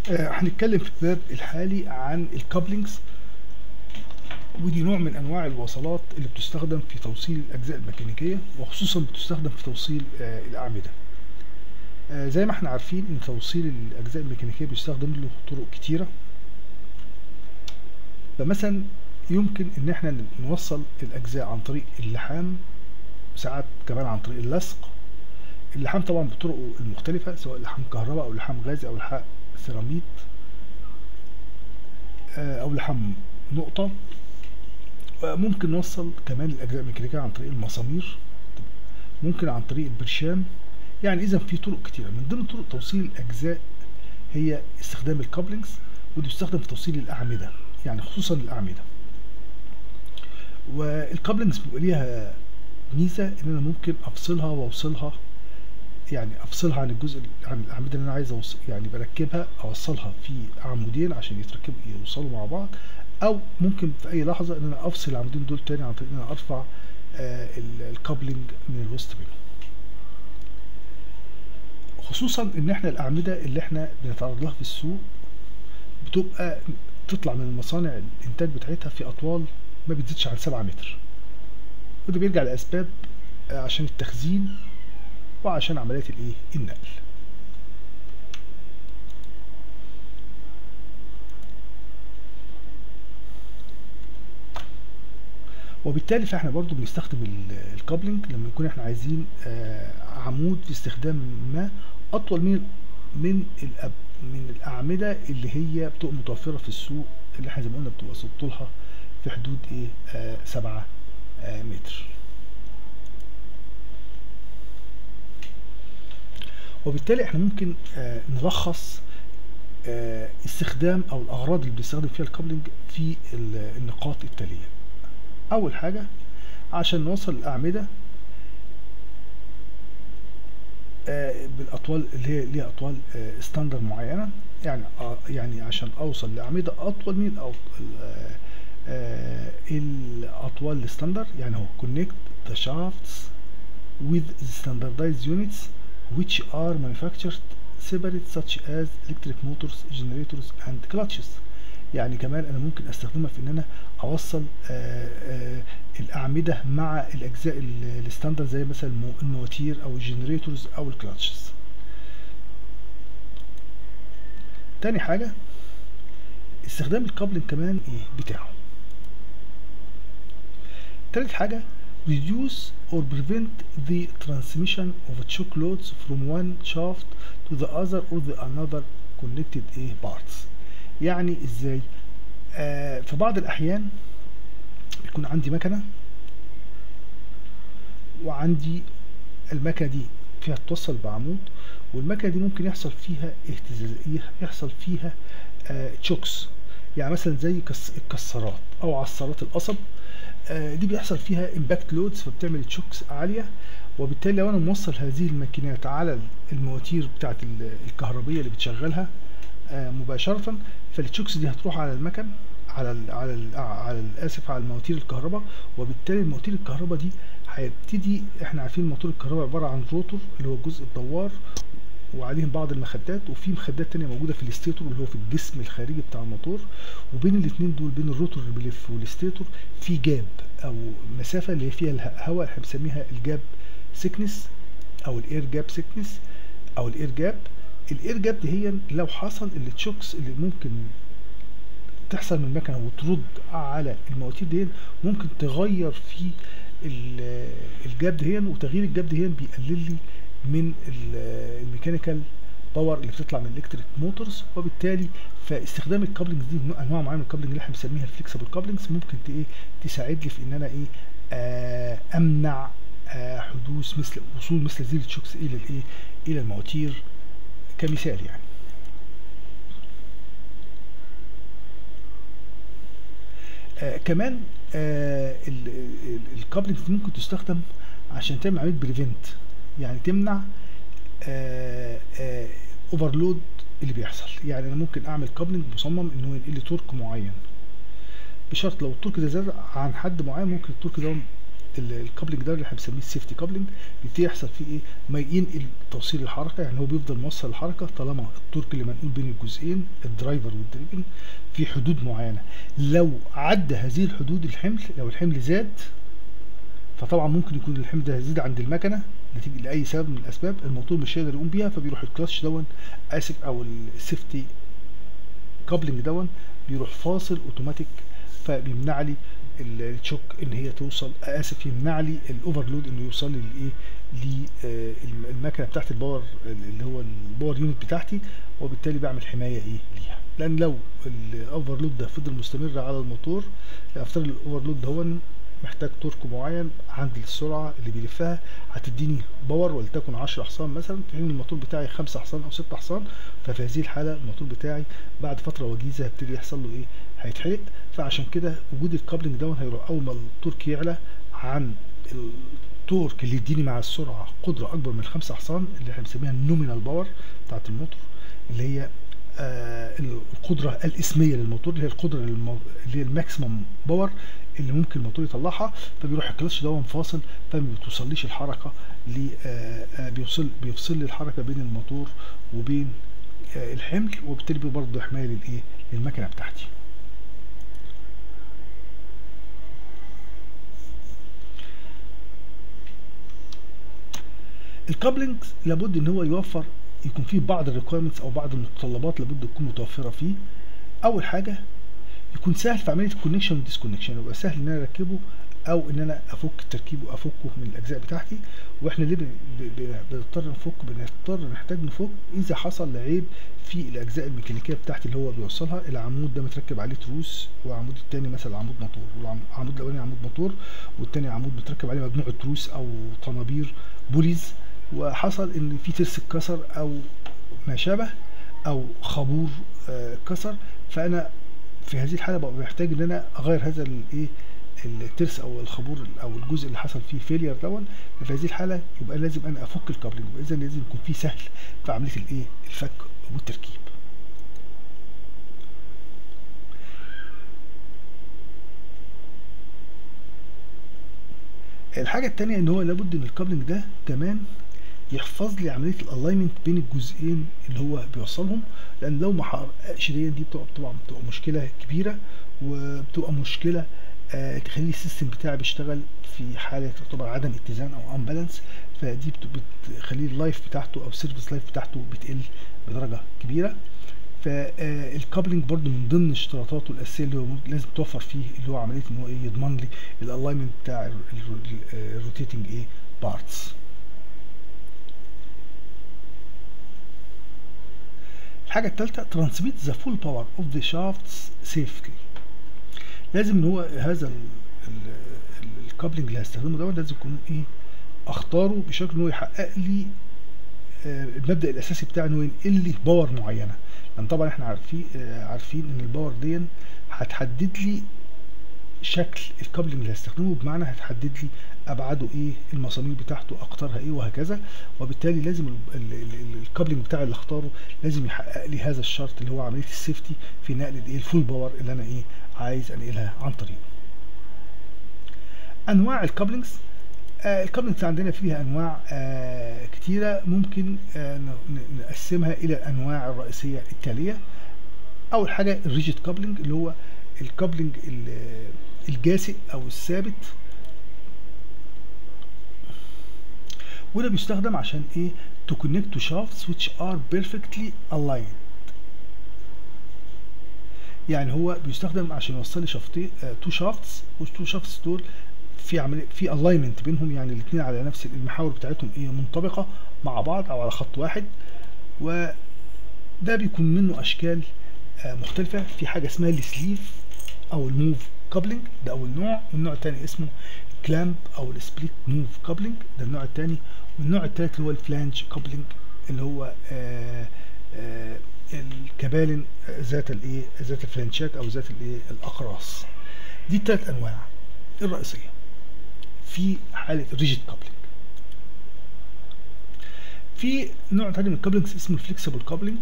آه، هنتكلم في الباب الحالي عن الكابلينجز ودي نوع من انواع الوصلات اللي بتستخدم في توصيل الاجزاء الميكانيكيه وخصوصا بتستخدم في توصيل آه، الاعمده آه، زي ما احنا عارفين ان توصيل الاجزاء الميكانيكيه بيستخدم له طرق كتيره فمثلا يمكن ان احنا نوصل الاجزاء عن طريق اللحام ساعات كمان عن طريق اللصق اللحام طبعا بطرقه المختلفه سواء لحام كهرباء او لحام غازي او لحام سيراميد آه، او لحام نقطه ممكن نوصل كمان الاجزاء الميكانيكيه عن طريق المسامير ممكن عن طريق البرشام يعني اذا في طرق كتيره من ضمن طرق توصيل الاجزاء هي استخدام الكابلينجز ودي بتستخدم في توصيل الاعمده يعني خصوصا الاعمده والكابلينجز بيبقى ليها ميزه ان انا ممكن افصلها واوصلها يعني افصلها عن الجزء عن الاعمده اللي انا عايز اوصل يعني بركبها اوصلها في عمودين عشان يتركبوا يوصلوا مع بعض او ممكن في اي لحظه ان انا افصل العمودين دول تاني عن طريق ان انا ارفع آه الكابلينج من الوسط بينهم خصوصا ان احنا الاعمده اللي احنا بنتعرض لها في السوق بتبقى تطلع من المصانع الانتاج بتاعتها في اطوال ما بتزيدش عن 7 متر وده بيرجع لاسباب آه، عشان التخزين وعشان عمليه الايه النقل وبالتالي فاحنا برضو بنستخدم ال- الكابلينج لما يكون احنا عايزين آه، عمود في استخدام ما اطول من من الأب من الاعمده اللي هي بتبقى متوفره في السوق اللي احنا زي ما قلنا بتبقى طولها في حدود ايه آه، سبعة آه، متر وبالتالي احنا ممكن آه، نلخص آه، استخدام او الاغراض اللي بنستخدم فيها الكابلينج في ال- النقاط التاليه اول حاجه عشان نوصل الاعمده آه، بالاطوال اللي هي ليها اطوال آه، ستاندر معينه يعني آه، يعني عشان اوصل لاعمده اطول من الأط- ال- آه، آه، الاطوال الستاندر يعني هو connect the shafts with the standardized units which are manufactured separate such as electric motors generators and clutches يعني كمان انا ممكن استخدمها في ان انا اوصل آه، آه، الاعمده مع الاجزاء ال- الستاندرد زي مثلا المو- المواتير او الجنريتورز او الكلاتشز تاني حاجه استخدام الكابلنج كمان ايه بتاعه تالت حاجه reduce or prevent the transmission of choke loads from one shaft to the other or the another connected ايه parts يعني ازاي آه في بعض الاحيان بيكون عندي مكنه وعندي المكنه دي فيها توصل بعمود والمكنه دي ممكن يحصل فيها اهتزاز يحصل فيها آه تشوكس يعني مثلا زي كس الكسرات او عصارات القصب آه دي بيحصل فيها امباكت لودز فبتعمل تشوكس عاليه وبالتالي لو انا موصل هذه الماكينات على المواتير بتاعت ال- الكهربيه اللي بتشغلها آه مباشره فالتشوكس دي هتروح على المكن على ال على ال على ال- اسف على المواتير الكهرباء وبالتالي المواتير الكهرباء دي هيبتدي احنا عارفين موتور الكهرباء عباره عن روتور اللي هو الجزء الدوار وعليهم بعض المخدات وفي مخدات تانية موجودة في الستيتور اللي هو في الجسم الخارجي بتاع الموتور وبين الاتنين دول بين الروتور اللي بيلف والستيتور في جاب او مسافة اللي هي فيها الهواء احنا بنسميها الجاب سيكنس او الاير جاب سيكنس او الاير جاب الاير جاب دي هي لو حصل التشوكس اللي ممكن تحصل من المكنه وترد على المواتير دي ممكن تغير في ال- الجاب دهين وتغيير الجاب دهين بيقلل لي من ال- الميكانيكال باور اللي بتطلع من الالكتريك موتورز وبالتالي فاستخدام الكابلنجز دي نوع- انواع معينه من الكابلنج اللي احنا بنسميها الفليكسبل كابلنجز ممكن ت- ايه تساعد لي في ان انا ايه آه امنع آه حدوث مثل وصول مثل هذه التشوكس الى الايه الى المواتير كمثال يعني آه كمان آه الكابلنج ممكن تستخدم عشان تعمل عمليه بريفنت يعني تمنع اوفرلود اللي بيحصل يعني انا ممكن اعمل كابلنج مصمم انه ينقل لي تورك معين بشرط لو التورك ده زاد عن حد معين ممكن التورك ده الكابلنج ده اللي احنا بنسميه السيفتي كابلنج بيبتدي يحصل فيه ايه ما ينقل توصيل الحركه يعني هو بيفضل موصل الحركه طالما التورك اللي منقول بين الجزئين الدرايفر والدريفن في حدود معينه لو عدى هذه الحدود الحمل لو الحمل زاد فطبعا ممكن يكون الحمل ده يزيد عند المكنه نتيجه لاي سبب من الاسباب الموتور مش هيقدر يقوم بيها فبيروح الكلاتش دون اسف او السيفتي كابلنج دون بيروح فاصل اوتوماتيك فبيمنع لي التشوك ان هي توصل اسف يمنع لي الاوفرلود انه يوصل لي لايه للمكنه بتاعت الباور اللي هو الباور يونت بتاعتي وبالتالي بعمل حمايه ايه ليها لان لو الاوفرلود ده فضل مستمر على الموتور افترض الاوفرلود ده هو محتاج تورك معين عند السرعه اللي بيلفها هتديني باور ولتكن 10 حصان مثلا في حين الموتور بتاعي 5 حصان او 6 حصان ففي هذه الحاله الموتور بتاعي بعد فتره وجيزه هيبتدي يحصل له ايه هيتحرق فعشان كده وجود الكابلنج دون هيروح اول ما التورك يعلى عن التورك اللي يديني مع السرعه قدره اكبر من 5 حصان اللي احنا بنسميها النومينال باور بتاعت الموتور اللي هي آه القدره الاسميه للموتور اللي هي القدره اللي هي الماكسيمم باور اللي ممكن الموتور يطلعها فبيروح الكلاتش ده منفصل فما بتوصليش الحركه ل بيوصل بيفصل لي الحركه بين الموتور وبين آه الحمل وبالتالي برضه حمايه للايه للمكنه بتاعتي الكابلنج لابد ان هو يوفر يكون فيه بعض الريكويرمنتس او بعض المتطلبات لابد تكون متوفره فيه اول حاجه يكون سهل في عمليه الكونكشن والديسكونكشن يبقى سهل ان انا اركبه او ان انا افك تركيبه افكه من الاجزاء بتاعتي واحنا ليه بنضطر نفك بنضطر نحتاج نفك اذا حصل عيب في الاجزاء الميكانيكيه بتاعتي اللي هو بيوصلها العمود ده متركب عليه تروس والعمود الثاني مثلا عمود موتور والعمود الاولاني عمود موتور والثاني عمود متركب عليه مجموعه تروس او طنابير بوليز وحصل ان في ترس اتكسر او ما شابه او خابور اتكسر فانا في هذه الحاله ببقى محتاج ان انا اغير هذا الايه الترس او الخابور او الجزء اللي حصل فيه فيلير دون في هذه الحاله يبقى لازم انا افك الكابلنج اذا لازم يكون في سهل في عمليه الايه الفك والتركيب الحاجه الثانيه ان هو لابد ان الكابلنج ده كمان يحفظ لي عمليه الالاينمنت بين الجزئين اللي هو بيوصلهم لان لو ما حققش دي دي بتبقى طبعا بتبقى مشكله كبيره وبتبقى مشكله آه تخلي السيستم بتاعي بيشتغل في حاله تعتبر عدم اتزان او امبالانس فدي بتخليه اللايف بتاعته او السيرفيس لايف بتاعته بتقل بدرجه كبيره فالكابلنج برضو من ضمن اشتراطاته الاساسيه اللي هو لازم توفر فيه اللي هو عمليه ان هو ايه يضمن لي الالاينمنت بتاع الروتيتنج ايه بارتس الحاجه الثالثه ترانسميت ذا فول باور اوف ذا شافتس سيفتلي لازم ان هو هذا الكابلنج اللي هستخدمه دوت لازم يكون ايه اختاره بشكل ان هو يحقق لي آه المبدا الاساسي بتاعي ان هو ينقل لي باور معينه لان طبعا احنا عارفين آه عارفين ان الباور دي هتحدد لي شكل الكابلنج اللي هستخدمه بمعنى هتحدد لي ابعاده ايه المسامير بتاعته اقطارها ايه وهكذا وبالتالي لازم الكابلنج بتاعي اللي اختاره لازم يحقق لي هذا الشرط اللي هو عمليه السيفتي في نقل الايه الفول باور اللي انا ايه عايز انقلها عن طريقه انواع الكابلنجز آه الكابلنجز عندنا فيها انواع آه كتيره ممكن آه نقسمها الى الانواع الرئيسيه التاليه اول حاجه الريجيد كابلنج اللي هو الكابلنج الجاسئ او الثابت وده بيستخدم عشان ايه to connect to shafts which are perfectly aligned يعني هو بيستخدم عشان يوصل لي شفتين تو شافتس والتو شافتس دول في عمليه في الاينمنت بينهم يعني الاثنين على نفس المحاور بتاعتهم ايه منطبقه مع بعض او على خط واحد وده بيكون منه اشكال آه مختلفه في حاجه اسمها السليف او الموف كابلنج ده اول نوع والنوع الثاني اسمه كلامب او السبليت موف كابلنج ده النوع الثاني والنوع الثالث اللي هو الفلانج كابلنج اللي هو آآ آآ الكبالن ذات الايه ذات الفلانشات او ذات الايه الاقراص دي الثلاث انواع الرئيسيه في حاله الريجيد كابلنج في نوع ثاني من الكابلنجز اسمه الفليكسبل كابلنج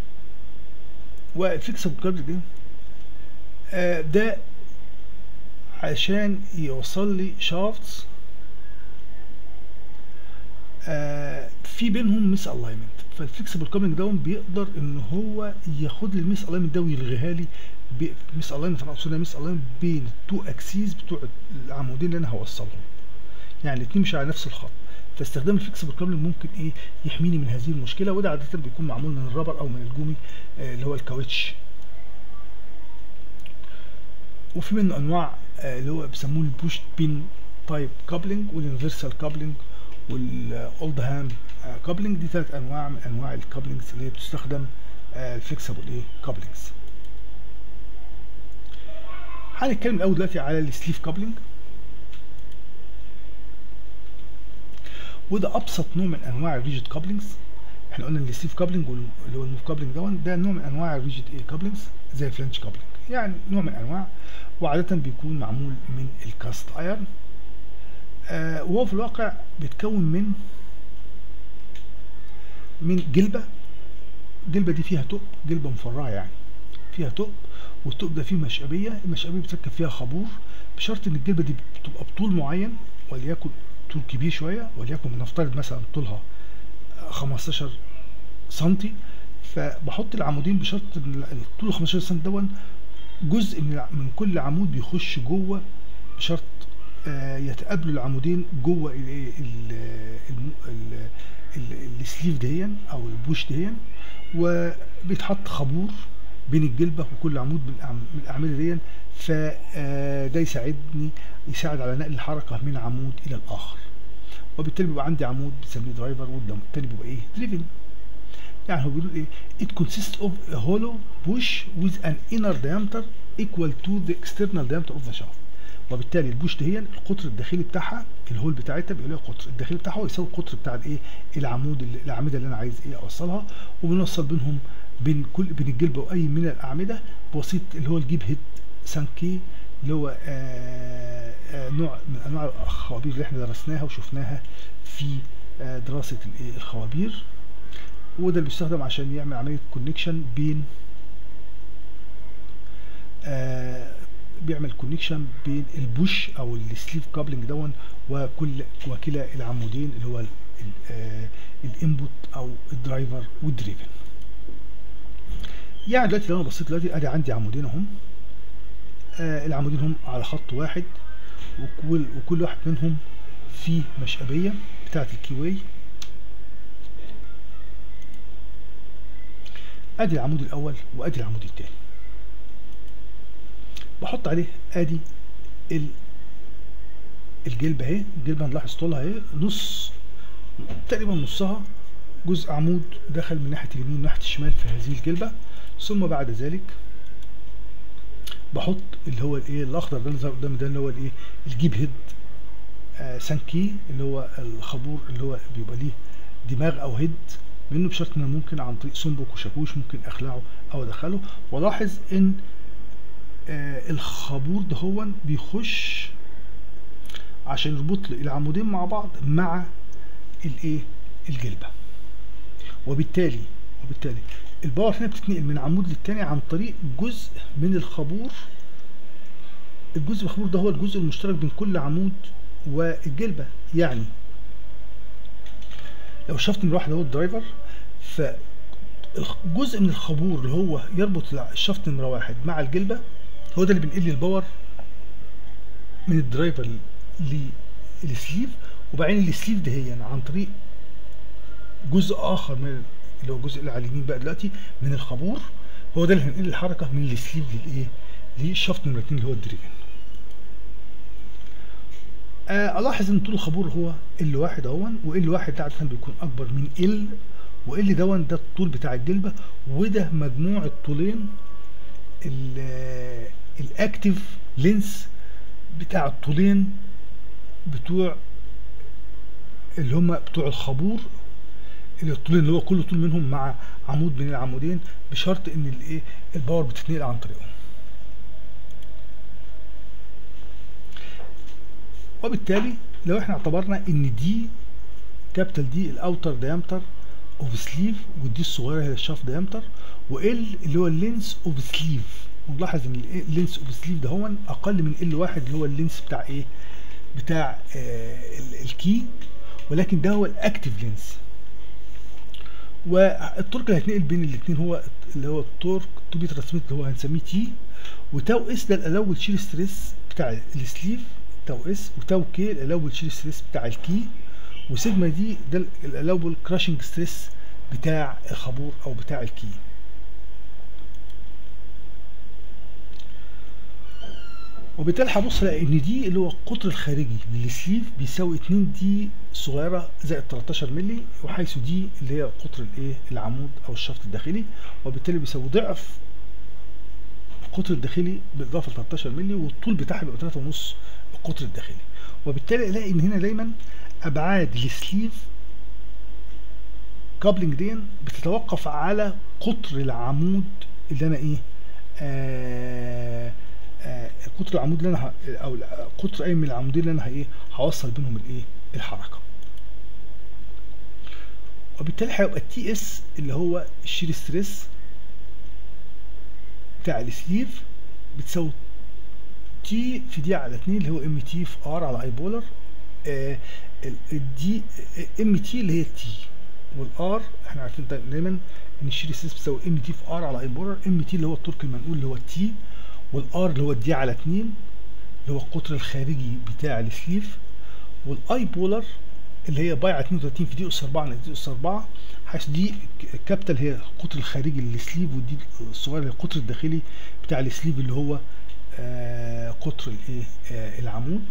والفليكسبل كابلنج ده آه ده عشان يوصل لي شافتس آه في بينهم ميس الاينمنت فالفليكسبل كابلنج داون بيقدر ان هو ياخد لي الميس الاينمنت ده ويلغيها لي ميس الاينمنت انا اقصد ميس الاينمنت بين التو اكسيز بتوع العمودين اللي انا هوصلهم يعني الاثنين مش على نفس الخط فاستخدام الفليكسبل كابلنج ممكن ايه يحميني من هذه المشكله وده عاده بيكون معمول من الرابر او من الجومي آه اللي هو الكاوتش وفي منه انواع آه اللي هو بيسموه البوش بين تايب كابلنج واليونيفرسال كابلنج والاولد هام كابلنج دي ثلاث انواع من انواع الكابلنجز اللي هي بتستخدم الفليكسبل ايه كابلنجز هنتكلم الاول دلوقتي على السليف كابلنج وده ابسط نوع من انواع الريجيد كابلنجز احنا قلنا ان السليف كابلنج اللي هو الموف كابلنج دون ده نوع من انواع الريجيد ايه كابلنجز زي الفلنش كابلنج يعني نوع من انواع وعاده بيكون معمول من الكاست ايرن آه وهو في الواقع بيتكون من من جلبة الجلبة دي فيها تقب جلبة مفرعة يعني فيها تقب والتقب ده فيه مشقبية المشقبية بتركب فيها خابور بشرط ان الجلبة دي بتبقى بطول معين وليكن طول كبير شوية وليكن بنفترض مثلا طولها 15 سنتي فبحط العمودين بشرط ان طول 15 سم دون جزء من من كل عمود بيخش جوه بشرط آه يتقابلوا العمودين جوه السليف دهيا او البوش دهيا وبيتحط خابور بين الجلبه وكل عمود من الاعمده دي فده يساعدني يساعد على نقل الحركه من عمود الى الاخر وبالتالي بيبقى عندي عمود بنسميه درايفر والتاني بيبقى ايه دريفن يعني هو بيقول ايه it consists of a hollow bush with an inner diameter equal to the external diameter of the shaft وبالتالي البوش دهيا القطر الداخلي بتاعها الهول بتاعتها بيقول لها القطر الداخلي بتاعها يساوي القطر بتاع الايه العمود اللي الاعمده اللي انا عايز ايه اوصلها وبنوصل بينهم بين كل بين الجلبه واي من الاعمده بواسطه اللي هو الجيب هيد سانكي اللي هو آآ آآ نوع من انواع الخوابير اللي احنا درسناها وشفناها في دراسه الايه الخوابير وده اللي بيستخدم عشان يعمل عمليه كونكشن بين بيعمل كونكشن بين البوش او السليف كابلنج دون وكل وكلا العمودين اللي هو الانبوت او الدرايفر والدريفن يعني دلوقتي لو انا بصيت دلوقتي ادي عندي عمودين اهم آه العمودين هم على خط واحد وكل وكل واحد منهم فيه مشقبيه بتاعه الكيواي ادي العمود الاول وادي العمود الثاني بحط عليه ادي ال الجلبه اهي الجلبه هنلاحظ طولها اهي نص تقريبا نصها جزء عمود دخل من ناحيه اليمين وناحيه الشمال في هذه الجلبه ثم بعد ذلك بحط اللي هو الايه الاخضر ده اللي ظهر قدامي ده اللي هو الايه الجيب هيد آه سانكي اللي هو الخابور اللي هو بيبقى ليه دماغ او هيد منه بشرط ان ممكن عن طريق سنبك وشاكوش ممكن اخلعه او ادخله والاحظ ان آه الخابور ده هو بيخش عشان يربط لي العمودين مع بعض مع الايه الجلبه وبالتالي وبالتالي الباور هنا بتتنقل من عمود للتاني عن طريق جزء من الخابور الجزء الخابور ده هو الجزء المشترك بين كل عمود والجلبه يعني لو شفت من واحد هو الدرايفر فجزء من الخابور اللي هو يربط الشفط نمره واحد مع الجلبه هو ده اللي بينقل لي الباور من الدرايفر للسليف وبعدين السليف ده هي عن طريق جزء اخر من اللي هو الجزء اللي على اليمين بقى دلوقتي من الخابور هو ده اللي هينقل الحركه من السليف للايه للشفط نمره 2 اللي هو الدريجن آه الاحظ ان طول الخابور هو ال واحد اهون وال واحد ده عاده بيكون اكبر من ال وال دون ده الطول بتاع الجلبه وده مجموع الطولين الاكتف لينس بتاع الطولين بتوع اللي هم بتوع الخابور اللي الطولين اللي هو كل طول منهم مع عمود من العمودين بشرط ان الايه الباور بتتنقل عن طريقهم وبالتالي لو احنا اعتبرنا ان دي كابيتال دي الاوتر دايمتر اوف سليف ودي الصغيره هي الشاف دايمتر وال اللي هو اللينس اوف سليف ونلاحظ ان اللينس اوف سليف ده هو اقل من ال واحد اللي هو اللينس بتاع ايه بتاع آه الكي ولكن ده هو الاكتيف لينس والتورك اللي هيتنقل بين الاثنين هو اللي هو التورك تو بي ترانسميت اللي هو هنسميه تي وتاو اس ده الالاول شير ستريس بتاع السليف تاو اس وتاو كي الالاول شير ستريس بتاع الكي وسيجما دي ده الالاول كراشنج ستريس بتاع الخابور او بتاع الكي وبالتالي هبص الاقي ان دي اللي هو القطر الخارجي للسليف بيساوي 2 دي صغيره زائد 13 مللي وحيث دي اللي هي قطر الايه العمود او الشفط الداخلي وبالتالي بيساوي ضعف القطر الداخلي بالاضافه ل 13 مللي والطول بتاعها بيبقى 3.5 القطر الداخلي وبالتالي الاقي ان هنا دايما ابعاد السليف كابلنج دي بتتوقف على قطر العمود اللي انا ايه آه آه قطر العمود اللي انا او قطر اي من العمودين اللي انا ايه هوصل بينهم الايه الحركه وبالتالي هيبقى التي اس اللي هو الشير ستريس بتاع السليف بتساوي تي في دي على 2 اللي هو ام تي في ار على اي بولر آه الدي ام تي اللي هي التي والار احنا عارفين دايما ان الشير ستريس بتساوي ام تي في ار على اي بولر ام تي اللي هو التورك المنقول اللي هو التي والار اللي هو الدي على 2 اللي هو القطر الخارجي بتاع السليف والاي بولر اللي هي باي على 32 في دي اس 4 على دي اس 4 حيث دي الكابيتال هي القطر الخارجي للسليف ودي الصغير هي القطر الداخلي بتاع السليف اللي هو آه قطر الايه آه العمود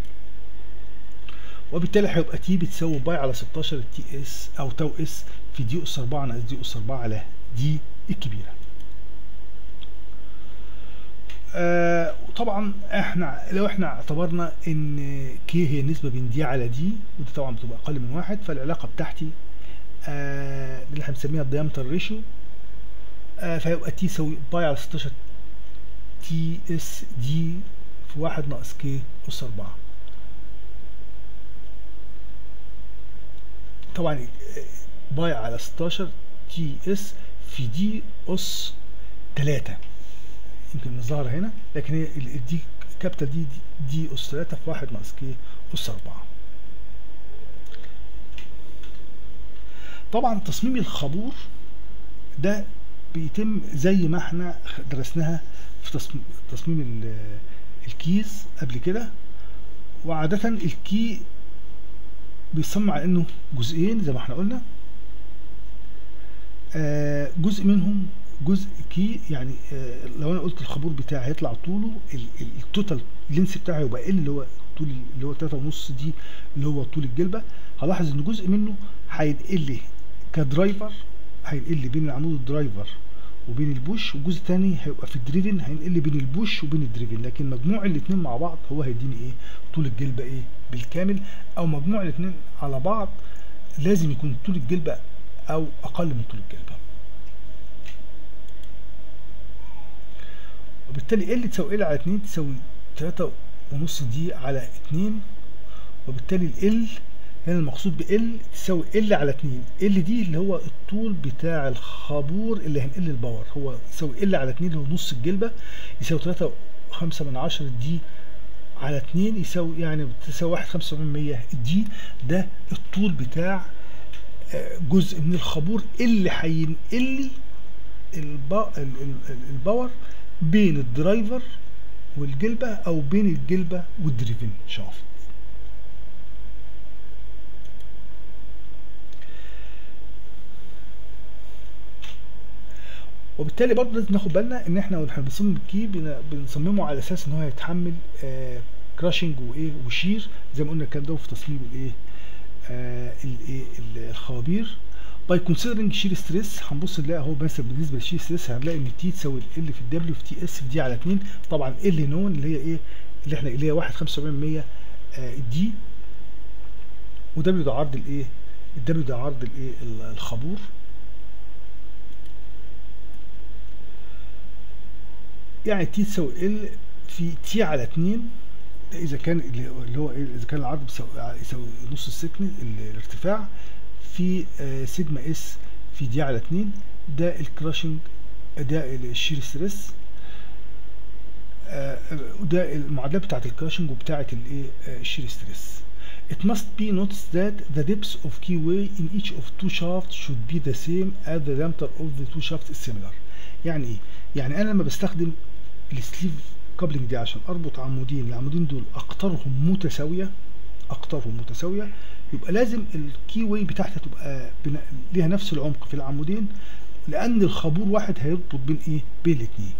وبالتالي هيبقى تي بتساوي باي على 16 تي اس او تاو اس في دي اس 4 ناقص دي اس 4 على دي الكبيره آه طبعا احنا لو احنا اعتبرنا ان كي هي النسبة بين دي على دي ودي طبعا بتبقى اقل من واحد فالعلاقة بتاعتي آه اللي احنا بنسميها الديامتر ريشيو آه فيبقى تي يساوي باي على 16 تي اس دي في واحد ناقص كي اس 4 طبعا باي على 16 تي اس في دي اس 3 يمكن مش ظاهرة هنا لكن هي دي كابيتال دي دي اس 3 في 1 ناقص كي اس 4 طبعا تصميم الخابور ده بيتم زي ما احنا درسناها في تصميم, تصميم الكيز قبل كده وعادة الكي بيصمم على انه جزئين زي ما احنا قلنا آه جزء منهم جزء كي يعني آه لو انا قلت الخابور بتاعي هيطلع طوله التوتال لينس بتاعي يبقى ال اللي هو طول اللي هو 3.5 دي اللي هو طول الجلبه هلاحظ ان جزء منه هينقل لي كدرايفر هينقل لي بين العمود الدرايفر وبين البوش وجزء تاني هيبقى في الدريفن هينقل لي بين البوش وبين الدريفن لكن مجموع الاثنين مع بعض هو هيديني ايه طول الجلبه ايه بالكامل او مجموع الاثنين على بعض لازم يكون طول الجلبه او اقل من طول الجلبه وبالتالي ال تساوي ال على 2 تساوي 3 ونص دي على 2 وبالتالي ال هنا المقصود ب ال تساوي ال على 2 ال دي اللي هو الطول بتاع الخابور اللي هينقل الباور هو يساوي ال على 2 اللي هو نص الجلبه يساوي 3 5 من 10 دي على 2 يساوي يعني بتساوي 1 75 دي ده الطول بتاع جزء من الخابور اللي هينقل البا الباور بين الدرايفر والجلبة او بين الجلبة والدريفن شافت وبالتالي برضه لازم ناخد بالنا ان احنا واحنا بنصمم الكي بنصممه على اساس ان هو يتحمل آه كراشنج وايه وشير زي ما قلنا الكلام ده في تصميم الايه آه الايه الخوابير باي كونسيدرنج شير ستريس هنبص نلاقي اهو مثلا بالنسبه للشير ستريس هنلاقي ان تي تساوي ال في الدبليو في تي اس في دي على 2 طبعا ال نون اللي هي ايه اللي احنا اللي هي 1 75 آه دي ودبليو ده عرض الايه الدبليو ده عرض الايه الخابور يعني تي تساوي ال في تي على 2 ده اذا كان اللي هو اذا كان العرض يساوي نص السكن الارتفاع في آه سيجما اس في دي على 2 ده الكراشنج ده الشير ستريس آه، وده المعادلات بتاعت الكراشنج وبتاعت الايه آه، الشير ستريس It must be noticed that the depths of keyway in each of two shafts should be the same as the diameter of the two shafts is similar. يعني ايه؟ يعني انا لما بستخدم السليف كابلنج دي عشان اربط عمودين العمودين دول اقطارهم متساويه اقطارهم متساويه يبقى لازم الكي واي بتاعتها تبقى بنا- ليها نفس العمق في العمودين لان الخابور واحد هيربط بين ايه؟ بين الاثنين.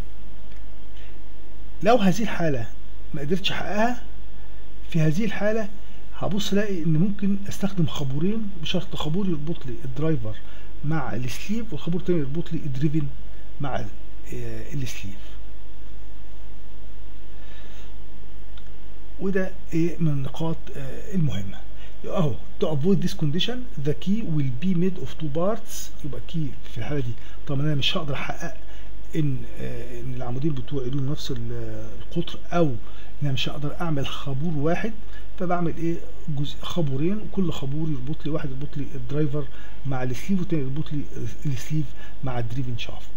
لو هذه الحاله ما قدرتش احققها في هذه الحاله هبص الاقي ان ممكن استخدم خابورين بشرط خابور يربط لي الدرايفر مع السليف والخابور التاني يربط لي الدريفن مع ال- آه، السليف وده ايه من النقاط آه، المهمه اهو to avoid this condition the key will be made of two parts يبقى key في الحاله دي طبعا انا مش هقدر احقق ان آه، ان العمودين بتوعي لهم نفس ال- القطر او ان انا مش هقدر اعمل خابور واحد فبعمل ايه جزء خابورين وكل خابور يربط لي واحد يربط لي الدرايفر مع السليف والتاني يربط لي السليف مع الدريفن شافت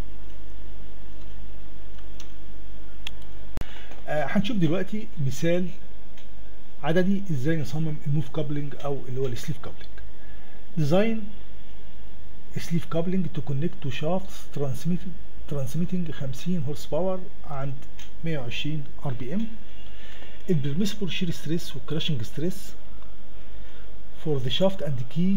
آه، هنشوف دلوقتي مثال عددي ازاي نصمم الموف كابلنج او اللي هو السليف كابلنج ديزاين سليف كابلنج تو كونكت تو شافتس ترانسميتنج ترانسميتنج 50 هورس باور عند 120 ار بي ام البرميسبل شير ستريس والكراشنج ستريس فور ذا شافت اند كي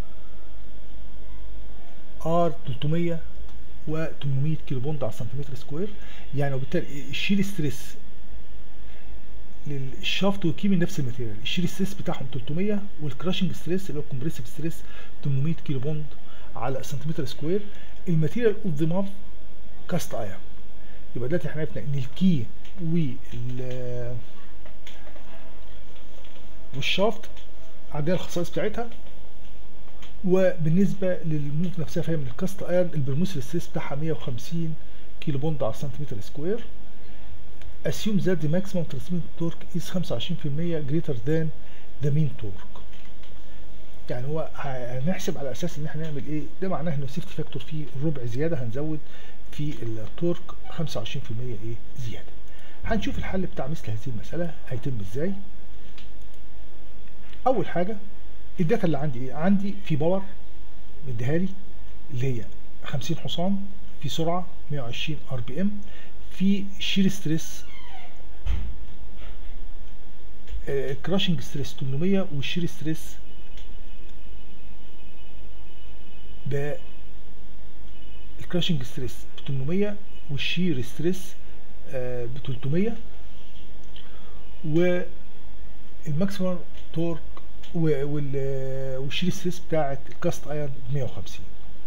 ار 300 و 800 كيلو بوند على سنتيمتر سكوير يعني وبالتالي الشير ستريس للشافت والكي من نفس الماتيريال الشير ستريس بتاعهم 300 والكراشنج ستريس اللي هو الكومبريسيف ستريس 800 كيلو بوند على سنتيمتر سكوير الماتيريال اوف ذا ماف كاست ايرون يبقى دلوقتي احنا عرفنا ان الكي وال والشافت عندنا الخصائص بتاعتها وبالنسبه للموف نفسها فهي من الكاست ايرون البرموس ستريس بتاعها 150 كيلو بوند على سنتيمتر سكوير assume that the maximum transmitted torque is 25% greater than the mean torque يعني هو ه- هنحسب على اساس ان احنا نعمل ايه ده معناه ان السيفتي فاكتور فيه ربع زياده هنزود في التورك 25% ايه زياده هنشوف الحل بتاع مثل هذه المساله هيتم ازاي اول حاجه الداتا اللي عندي ايه عندي في باور مديها لي اللي هي 50 حصان في سرعه 120 ار بي ام في شير ستريس كراشنج ستريس 800 والشير ستريس ب الكراشنج ستريس ب 800 والشير ستريس ب 300 والماكسيمم تورك و- وال- والشير ستريس بتاعت الكاست ايرون ب 150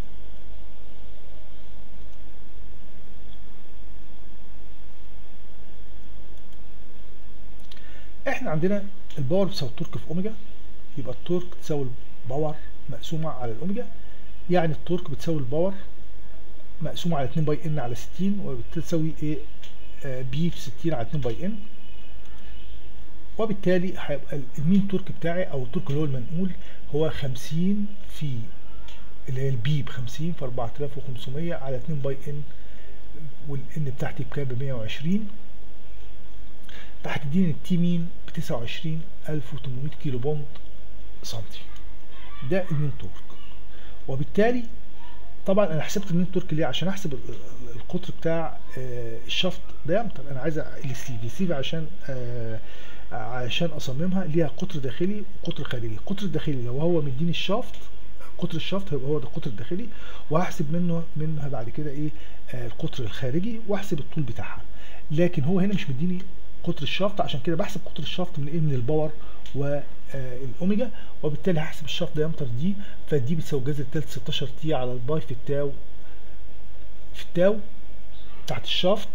احنا عندنا الباور بتساوي التورك في اوميجا يبقى التورك تساوي الباور مقسومه على الاوميجا يعني التورك بتساوي الباور مقسومه على 2 باي ان على 60 وبتساوي ايه آه بي في 60 على 2 باي ان وبالتالي هيبقى المين تورك بتاعي او التورك اللي هو المنقول هو 50 في اللي هي البي ب 50 في 4500 على 2 باي ان والان بتاعتي بكام ب 120 فهتديني التي مين ب 29800 كيلو بوند سنتي ده المين تورك وبالتالي طبعا انا حسبت المين تورك ليه عشان احسب ال- ال- القطر بتاع آه، الشفط دايمتر انا عايز السليف السليف عشان آه، عشان اصممها ليها قطر داخلي وقطر خارجي القطر الداخلي لو هو مديني الشافت قطر الشافت هيبقى هو ده القطر الداخلي وهحسب منه منها بعد كده ايه آه، القطر الخارجي واحسب الطول بتاعها لكن هو هنا مش مديني قطر الشافت عشان كده بحسب قطر الشافت من ايه من الباور والاوميجا وبالتالي هحسب الشافت دايمتر دي فدي بتساوي جذر التالت 16 تي على الباي في التاو في التاو بتاعت الشافت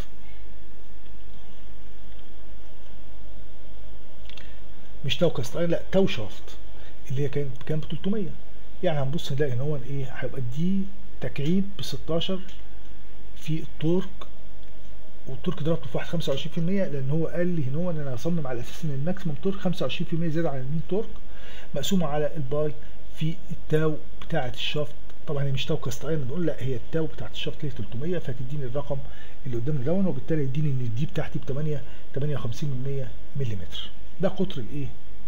مش تاو كاست ايرون لا تاو شافت اللي هي كانت كام ب 300 يعني هنبص نلاقي ان هو ايه هيبقى دي تكعيب ب 16 في التورك والتورك ضربته في واحد 25% لان هو قال لي ان هو ان انا هصمم على اساس ان الماكسيمم تورك 25% زياده عن المين تورك مقسومه على الباي في التاو بتاعه الشافت طبعا هي مش تاو كاست ايرون نقول لا هي التاو بتاعت الشافت اللي هي 300 فهتديني الرقم اللي قدامي دون وبالتالي يديني ان الدي بتاعتي ب 8 58 من 100 ملم ده قطر الايه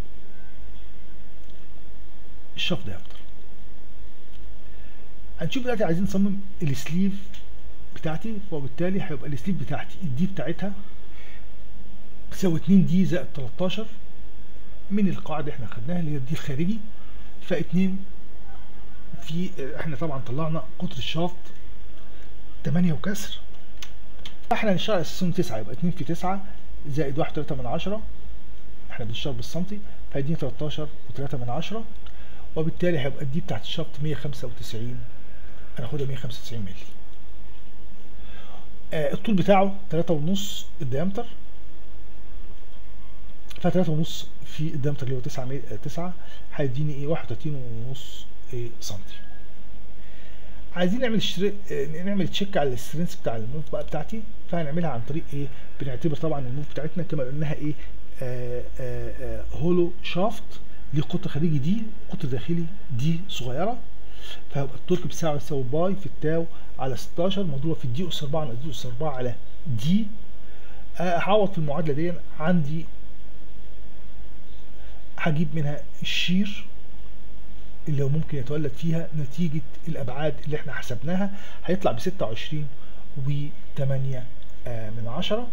الشافت دايمتر هنشوف دلوقتي عايزين نصمم السليف بتاعتي وبالتالي هيبقى السليف بتاعتي الدي بتاعتها بتساوي 2 دي زائد 13 من القاعده احنا خدناها اللي هي الدي الخارجي ف2 في احنا طبعا طلعنا قطر الشافت 8 وكسر احنا هنشتغل اساسا 9 يبقى 2 في 9 زائد 1 3 من 10 احنا بنشتغل بالسنتي فهيديني 13 و3 من 10 وبالتالي هيبقى الدي بتاعت الشافت 195 هناخدها 195 مللي آه الطول بتاعه 3.5 الديامتر ف 3.5 في الديامتر اللي هو 9 9 هيديني ايه 31 ونص إيه سنتي عايزين نعمل شري... نعمل تشيك على السترينث بتاع الموف بقى بتاعتي فهنعملها عن طريق ايه بنعتبر طبعا الموف بتاعتنا كما قلناها ايه آآ آآ هولو شافت ليه قطر خارجي دي قطر داخلي دي صغيره فهيبقى التورك بتاعه يساوي باي في التاو على 16 مضروبه في الدي اس 4 على دي اس 4 على دي هعوض في المعادله دي عندي هجيب منها الشير اللي هو ممكن يتولد فيها نتيجة الأبعاد اللي احنا حسبناها هيطلع ب 26 و 8 من 10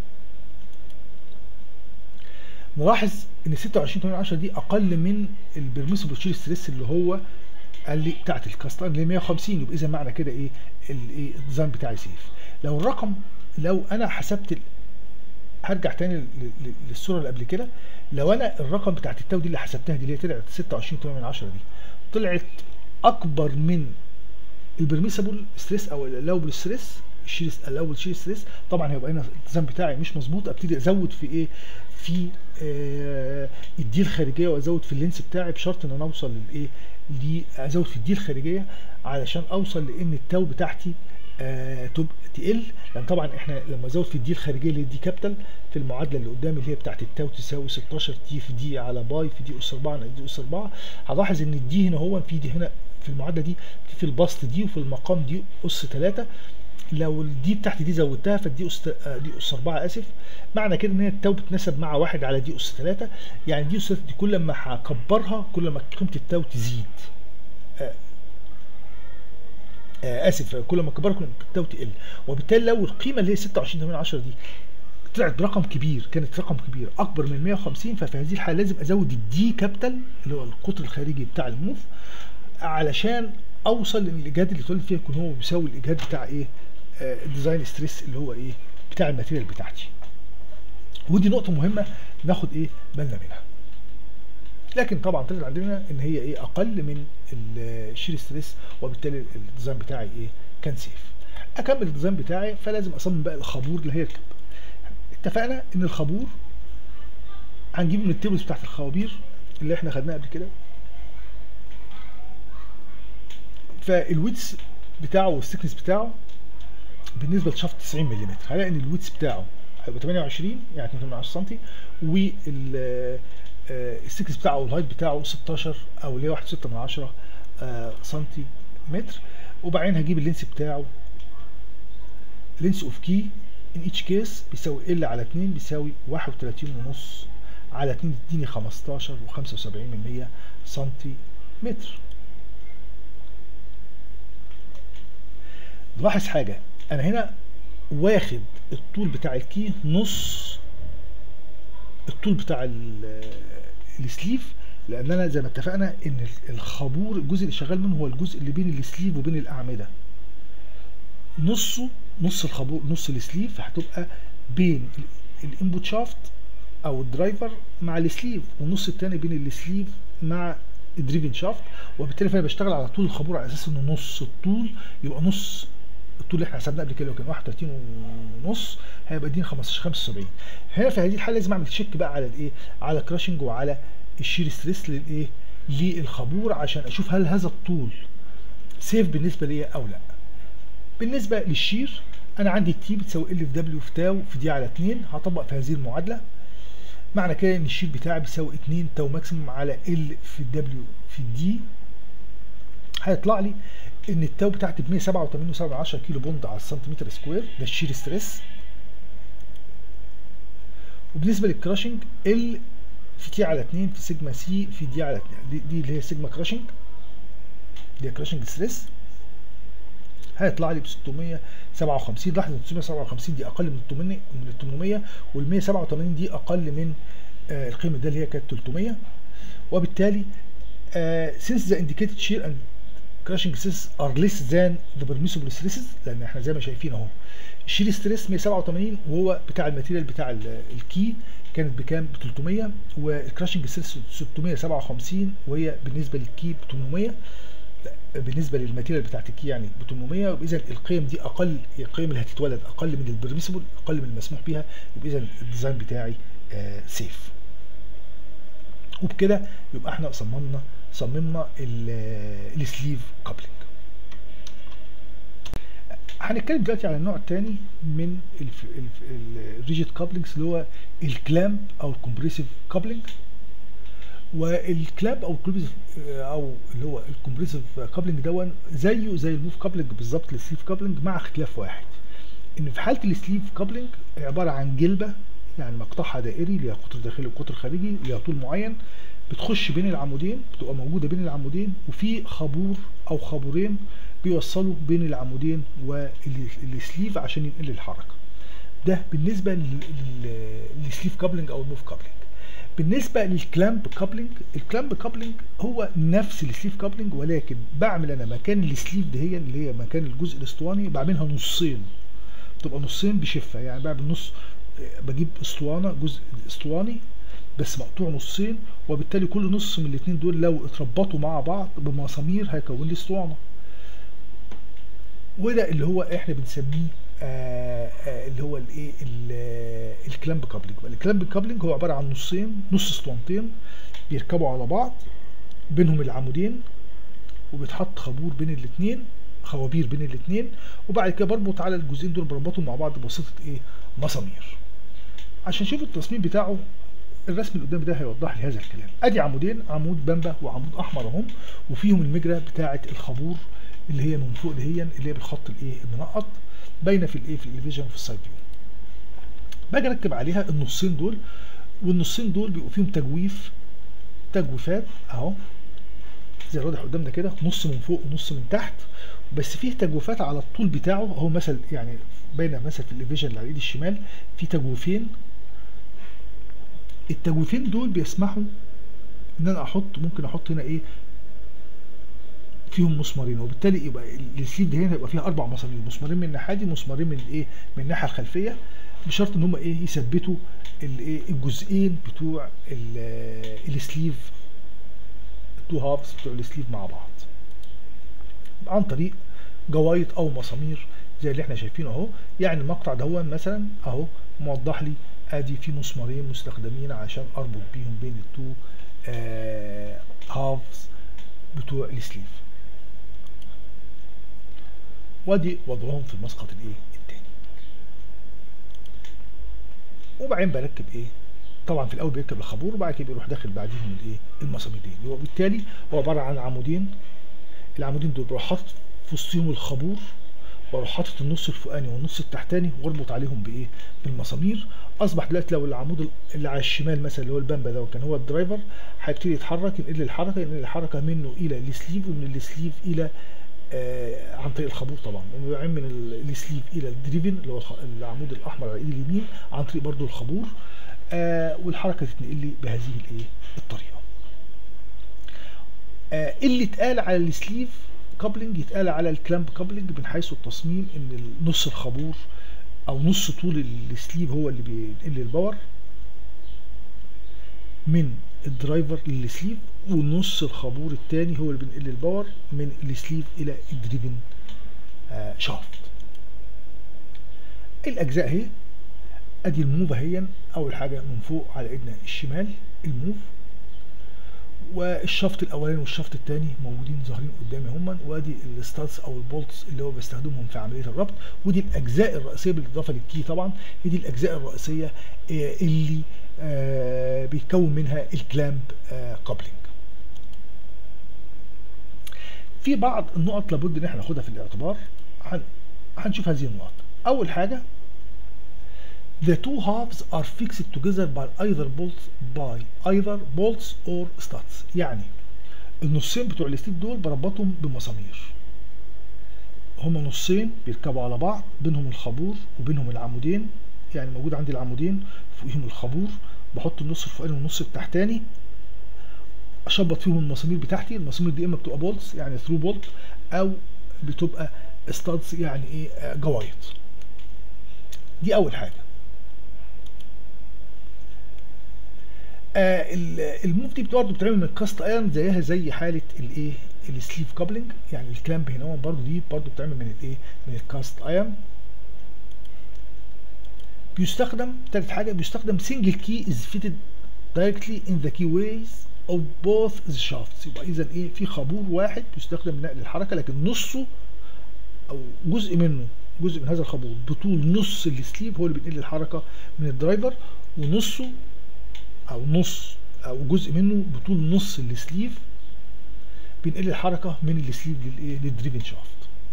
نلاحظ ان 26 8 من 10 دي اقل من البرميسبل شير ستريس اللي هو قال لي بتاعت الكاستر اللي هي 150 يبقى اذا معنى كده ايه الايه الديزاين بتاعي سيف لو الرقم لو انا حسبت هرجع تاني للصوره اللي قبل كده لو انا الرقم بتاعت التاو دي اللي حسبتها دي اللي هي طلعت 26 8 من 10 دي طلعت اكبر من البرميسبل ستريس او الالاوبل ستريس الشير الاول شير ستريس طبعا هيبقى هنا الالتزام بتاعي مش مظبوط ابتدي ازود في ايه في آه الدي الخارجيه وازود في اللينس بتاعي بشرط ان انا اوصل للايه دي ازود في الدي الخارجيه علشان اوصل لان التاو بتاعتي آه تبقى تقل لان طبعا احنا لما ازود في الدي الخارجيه اللي هي دي كابيتال في المعادله اللي قدامي اللي هي بتاعت التاو تساوي 16 تي في دي على باي في دي اس 4 على دي اس 4 هلاحظ ان الدي هنا هو في دي هنا في المعادله دي في, في البسط دي وفي المقام دي اس 3 لو الدي بتاعتي دي زودتها فالدي اس دي اس 4 اسف معنى كده ان هي التاو بتناسب مع واحد على دي اس 3 يعني دي اس 3 دي كل ما هكبرها كل ما قيمه التاو تزيد آه آه اسف كل ما كبرها كل ما التاو تقل وبالتالي لو القيمه اللي هي 26 8 10 دي طلعت برقم كبير كانت رقم كبير اكبر من 150 ففي هذه الحاله لازم ازود الدي كابيتال اللي هو القطر الخارجي بتاع الموف علشان اوصل ان الاجهاد اللي اتولد فيها يكون هو بيساوي الاجهاد بتاع ايه آه الديزاين ستريس اللي هو ايه بتاع الماتيريال بتاعتي ودي نقطه مهمه ناخد ايه بالنا منها لكن طبعا طلعت عندنا ان هي ايه اقل من الشير ستريس وبالتالي الديزاين بتاعي ايه كان سيف اكمل الديزاين بتاعي فلازم اصمم بقى الخابور اللي هيركب اتفقنا ان الخابور هنجيب من التيبلز بتاعت الخوابير اللي احنا خدناها قبل كده فالويتس بتاعه والسكنس بتاعه بالنسبه لشافت 90 ملم هلاقي ان الويتس بتاعه هيبقى 28 يعني 2 سم وال السكنس بتاعه او الهايت بتاعه 16 او اللي هي 1.6 من 10 سنتيمتر وبعدين هجيب اللينس بتاعه لينس اوف كي ان اتش كيس بيساوي ال على 2 بيساوي 31 ونص على 2 تديني 15 و75 من 100 سنتيمتر لاحظ حاجه انا هنا واخد الطول بتاع الكي نص الطول بتاع السليف لان انا زي ما اتفقنا ان الخابور الجزء اللي شغال منه هو الجزء اللي بين السليف وبين الاعمده نصه نص الخابور نص السليف هتبقى بين الانبوت شافت او الدرايفر مع السليف والنص التاني بين السليف مع الدريفن شافت وبالتالي فانا بشتغل على طول الخابور على اساس انه نص الطول يبقى نص الطول اللي احنا حسبناه قبل كده لو كان 31 ونص هيبقى اديني 15 75 هنا في هذه الحاله لازم اعمل تشيك بقى على الايه على كراشنج وعلى الشير ستريس للايه للخابور عشان اشوف هل هذا الطول سيف بالنسبه ليا او لا بالنسبه للشير انا عندي التي بتساوي ال في دبليو في تاو في دي على 2 هطبق في هذه المعادله معنى كده ان الشير بتاعي بيساوي 2 تاو ماكسيموم على ال في دبليو في دي هيطلع لي ان التاو بتاعتي ب 187.7 كيلو بوند على السنتيمتر سكوير ده الشير ستريس وبالنسبه للكراشنج ال في تي على 2 في سيجما سي في دي على 2 دي, دي اللي هي سيجما كراشنج دي هي كراشنج ستريس هيطلع لي ب 657 لاحظ 657 دي اقل من 800 من ال 800 وال 187 دي اقل من آه القيمه دي اللي هي كانت 300 وبالتالي آه since the indicated shear and crushing stresses are less than the permissible stresses لان احنا زي ما شايفين اهو الشير ستريس 187 وهو بتاع الماتيريال بتاع الكي كانت بكام ب 300 والكراشنج ستريس 657 وهي بالنسبه للكي ب 800 بالنسبه للماتيريال بتاعت الكي يعني ب 800 اذا القيم دي اقل القيم اللي هتتولد اقل من البرميسبل اقل من المسموح بيها يبقى اذا الديزاين بتاعي آه سيف وبكده يبقى احنا صممنا صممنا السليف كابلنج هنتكلم دلوقتي على النوع الثاني من الريجيت كابلنجز اللي هو الكلامب او الكومبريسيف كابلنج والكلاب او الكلوبيز او اللي هو الكومبريسيف كابلنج دون زيه زي الموف كابلنج بالظبط للسليف كابلنج مع اختلاف واحد ان في حاله السليف كابلنج عباره عن جلبه يعني مقطعها دائري ليها قطر داخلي وقطر خارجي ليها طول معين بتخش بين العمودين بتبقى موجوده بين العمودين وفي خابور او خابورين بيوصلوا بين العمودين والسليف عشان ينقل الحركه ده بالنسبه للسليف كابلنج او الموف كابلنج بالنسبه للكلامب كابلنج الكلامب كابلنج هو نفس السليف كابلنج ولكن بعمل انا مكان السليف دهي اللي هي مكان الجزء الاسطواني بعملها نصين تبقى نصين بشفه يعني بعمل نص بجيب اسطوانه جزء اسطواني بس مقطوع نصين وبالتالي كل نص من الاثنين دول لو اتربطوا مع بعض بمسامير هيكون لي اسطوانه وده اللي هو احنا بنسميه آآ آآ اللي هو الايه الكلامب كابلنج الكلامب كابلنج هو عباره عن نصين نص اسطوانتين بيركبوا على بعض بينهم العمودين وبيتحط خابور بين الاثنين خوابير بين الاثنين وبعد كده بربط على الجزئين دول بربطهم مع بعض بواسطه ايه مسامير عشان نشوف التصميم بتاعه الرسم اللي قدامي ده هيوضح لي هذا الكلام ادي عمودين عمود بامبا وعمود احمر اهم وفيهم المجرى بتاعه الخابور اللي هي من فوق دهيا اللي هي بالخط الايه المنقط باينه في الايه في الاليفيجن وفي السايد فيو باجي اركب عليها النصين دول والنصين دول بيبقوا فيهم تجويف تجويفات اهو زي الواضح قدامنا كده نص من فوق ونص من تحت بس فيه تجويفات على الطول بتاعه اهو مثل يعني باينه مثلا في الاليفيجن اللي على ايدي الشمال في تجويفين التجويفين دول بيسمحوا ان انا احط ممكن احط هنا ايه فيهم مسمارين وبالتالي يبقى السليف ده هنا يبقى فيها اربع مسامير مسمارين من الناحيه دي مسمارين من الايه من الناحيه الخلفيه بشرط ان هم ايه يثبتوا الايه الجزئين بتوع السليف التو هافز بتوع السليف مع بعض عن طريق جوايط او مسامير زي اللي احنا شايفينه اهو يعني المقطع ده مثلا اهو موضح لي ادي في مسمارين مستخدمين عشان اربط بيهم بين التو آه هافز بتوع السليف وادي وضعهم في المسقط الايه التاني وبعدين بركب ايه طبعا في الاول بيركب الخابور وبعد كده بيروح داخل بعديهم الايه المسامير دي وبالتالي هو عباره عن عمودين العمودين دول بروح حاطط في وسطهم الخابور واروح حاطط النص الفوقاني والنص التحتاني واربط عليهم بايه بالمسامير اصبح دلوقتي لو العمود اللي على الشمال مثلا اللي هو البامبا ده كان هو الدرايفر هيبتدي يتحرك ينقل الحركه ينقل الحركه منه الى السليف ومن السليف الى آه عن طريق الخابور طبعا وبعدين من السليف الى الدريفن اللي هو العمود الاحمر على الايد اليمين عن طريق برضو الخابور آه والحركه تتنقل لي بهذه الايه الطريقه آه اللي اتقال على السليف كابلنج يتقال على الكلامب كابلنج من حيث التصميم ان نص الخابور او نص طول السليف هو اللي بينقل الباور من الدرايفر للسليف ونص الخابور الثاني هو اللي بينقل الباور من السليف الى الدريفن آه شافت الاجزاء اهي ادي الموف اهي اول حاجه من فوق على ايدنا الشمال الموف والشفط الاولاني والشفط الثاني موجودين ظاهرين قدامي هما وادي الستاتس او البولتس اللي هو بستخدمهم في عمليه الربط ودي الاجزاء الرئيسيه بالاضافه للكي طبعا هي دي الاجزاء الرئيسيه اللي آه بيتكون منها الكلامب آه كابلنج في بعض النقط لابد ان احنا ناخدها في الاعتبار هن- هنشوف هذه النقط اول حاجه The two halves are fixed together by either bolts by either bolts or studs يعني النصين بتوع الستيف دول بربطهم بمسامير هما نصين بيركبوا على بعض بينهم الخابور وبينهم العمودين يعني موجود عندي العمودين فوقيهم الخابور بحط النص الفوقاني والنص التحتاني اشبط فيهم المسامير بتاعتي المسامير دي اما بتبقى بولتس يعني ثرو بولت او بتبقى ستادز يعني ايه آه، جوايط دي اول حاجه آه ال- الموف دي برضه بتتعمل من الكاست ايرون زيها زي حاله الايه السليف كابلنج يعني الكلامب هنا برضه دي برضه بتتعمل من الايه من الكاست ايرون بيستخدم تالت حاجه بيستخدم سنجل كي از فيتد دايركتلي ان ذا كي ويز اوف بوث ذا شافتس يبقى اذا ايه في خابور واحد بيستخدم لنقل الحركه لكن نصه او جزء منه جزء من هذا الخابور بطول نص السليف هو اللي بينقل الحركه من الدرايفر ونصه او نص او جزء منه بطول نص السليف بينقل الحركه من السليف للايه للدريفن شافت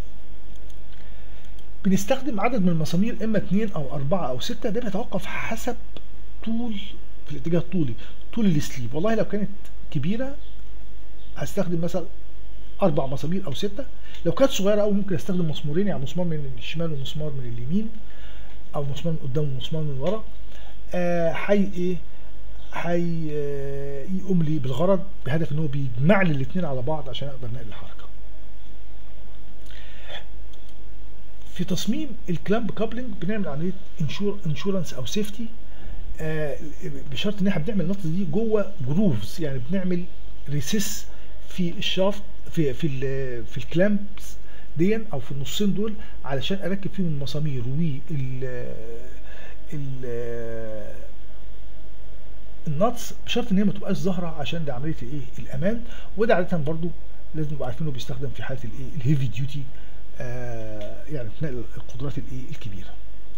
بنستخدم عدد من المسامير اما اتنين او اربعه او سته ده بيتوقف حسب طول في الاتجاه الطولي طول السليف والله لو كانت كبيره هستخدم مثلا اربع مسامير او سته لو كانت صغيره قوي ممكن استخدم مسمورين يعني مسمار من الشمال ومسمار من اليمين او مسمار من قدام ومسمار من ورا آه حي ايه حي آه، يقوم لي بالغرض بهدف ان هو بيجمع لي الاثنين على بعض عشان اقدر انقل الحركه في تصميم الكلامب كابلنج بنعمل عمليه انشور انشورنس او سيفتي آه بشرط ان احنا بنعمل النقطه دي جوه جروفز يعني بنعمل ريسيس في الشافت في في ال في الكلامبس دي او في النصين دول علشان اركب فيهم المسامير وال ال الناتس بشرط ان هي ما تبقاش ظاهره عشان ده عمليه الايه الامان وده عاده برضو لازم نبقى عارفين انه بيستخدم في حاله الايه الهيفي ديوتي آه يعني نقل القدرات الايه الكبيره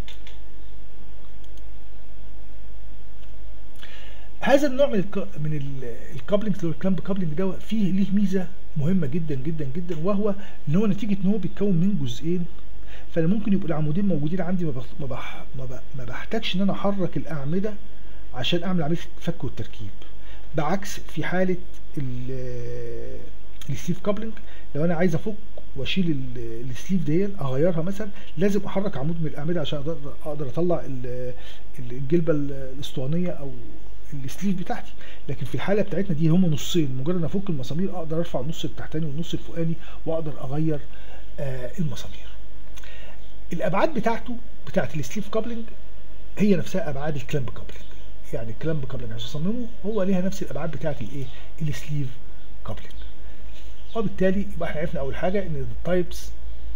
هذا النوع من الك... من ال- الكابلنج اللي هو الكلامب كابلنج ده فيه ليه ميزه مهمه جدا جدا جدا وهو ان هو نتيجه ان هو بيتكون من جزئين فانا ممكن يبقوا العمودين موجودين عندي ما, بخ... ما, بح... ما, ب... ما بحتاجش ان انا احرك الاعمده عشان اعمل عمليه الفك والتركيب بعكس في حاله ال- السليف كابلنج لو انا عايز افك واشيل ال- السليف دي اغيرها مثلا لازم احرك عمود من الاعمده عشان اقدر اقدر اطلع ال- الجلبه الاسطوانيه او السليف بتاعتي لكن في الحاله بتاعتنا دي هم نصين مجرد ما افك المسامير اقدر ارفع النص التحتاني والنص الفوقاني واقدر اغير آه المسامير الابعاد بتاعته بتاعت السليف كابلنج هي نفسها ابعاد الكلامب كابلنج يعني الكلامب كابلنج عشان اصممه هو ليها نفس الابعاد بتاعت الايه السليف كابلنج وبالتالي يبقى احنا عرفنا اول حاجه ان التايبس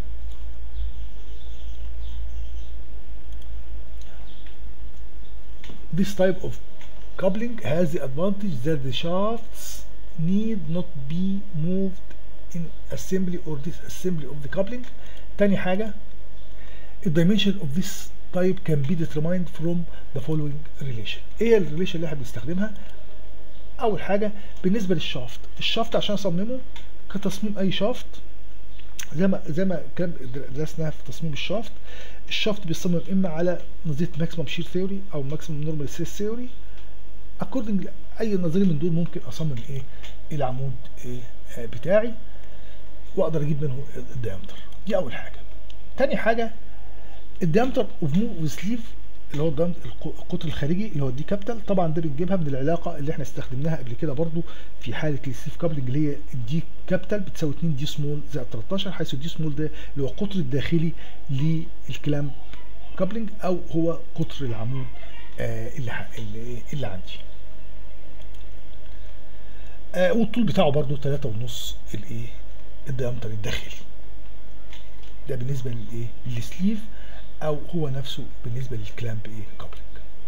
This type of coupling has the advantage that the shafts need not be moved in assembly or disassembly of the coupling. تاني حاجة the dimension of this type can be determined from the following relation. ايه الريليشن اللي احنا بنستخدمها؟ أول حاجة بالنسبة للشافت، الشافت عشان أصممه كتصميم أي شافت زي ما زي ما كان درسناها في تصميم الشافت الشافت بيصمم اما على نظريه ماكسيمم شير ثيوري او ماكسيمم نورمال ستريس ثيوري اكوردنج اي نظريه من دول ممكن اصمم ايه العمود ايه آه بتاعي واقدر اجيب منه الديامتر دي اول حاجه تاني حاجه الديامتر اوف موف سليف اللي هو الديام- الق- القطر الخارجي اللي هو الدي كابيتال طبعا ده بنجيبها من العلاقه اللي احنا استخدمناها قبل كده برضو في حاله السليف كابلنج اللي هي الدي كابيتال بتساوي 2 دي سمول زائد 13 حيث الدي سمول ده اللي هو القطر الداخلي للكلام كابلنج او هو قطر العمود آه اللي ح- اللي, اللي عندي آه والطول بتاعه برضو 3 ونص الايه الديامتر الداخلي ده بالنسبه للايه للسليف او هو نفسه بالنسبه للكلامب ايه كابلنج